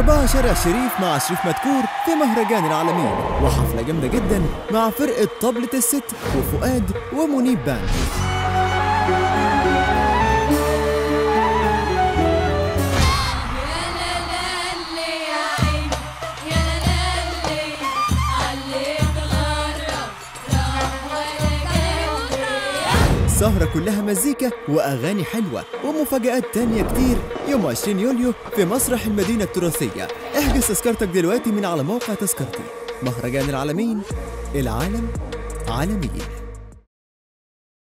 أربعة شارع شريف مع شريف مدكور في مهرجان العالمين وحفلة جامدة جدا مع فرقة طبلة الست وفؤاد ومنيب باند يا لا لا اللي يا عيني يا لا لا اللي علي اتغرب راح ولا جنبي سهرة كلها مزيكا وأغاني حلوة ومفاجآت تانية كتير يوم 20 يوليو في مسرح المدينة التراثية احجز تذكرتك دلوقتي من على موقع تذكرتي مهرجان العالمين العالم عالمين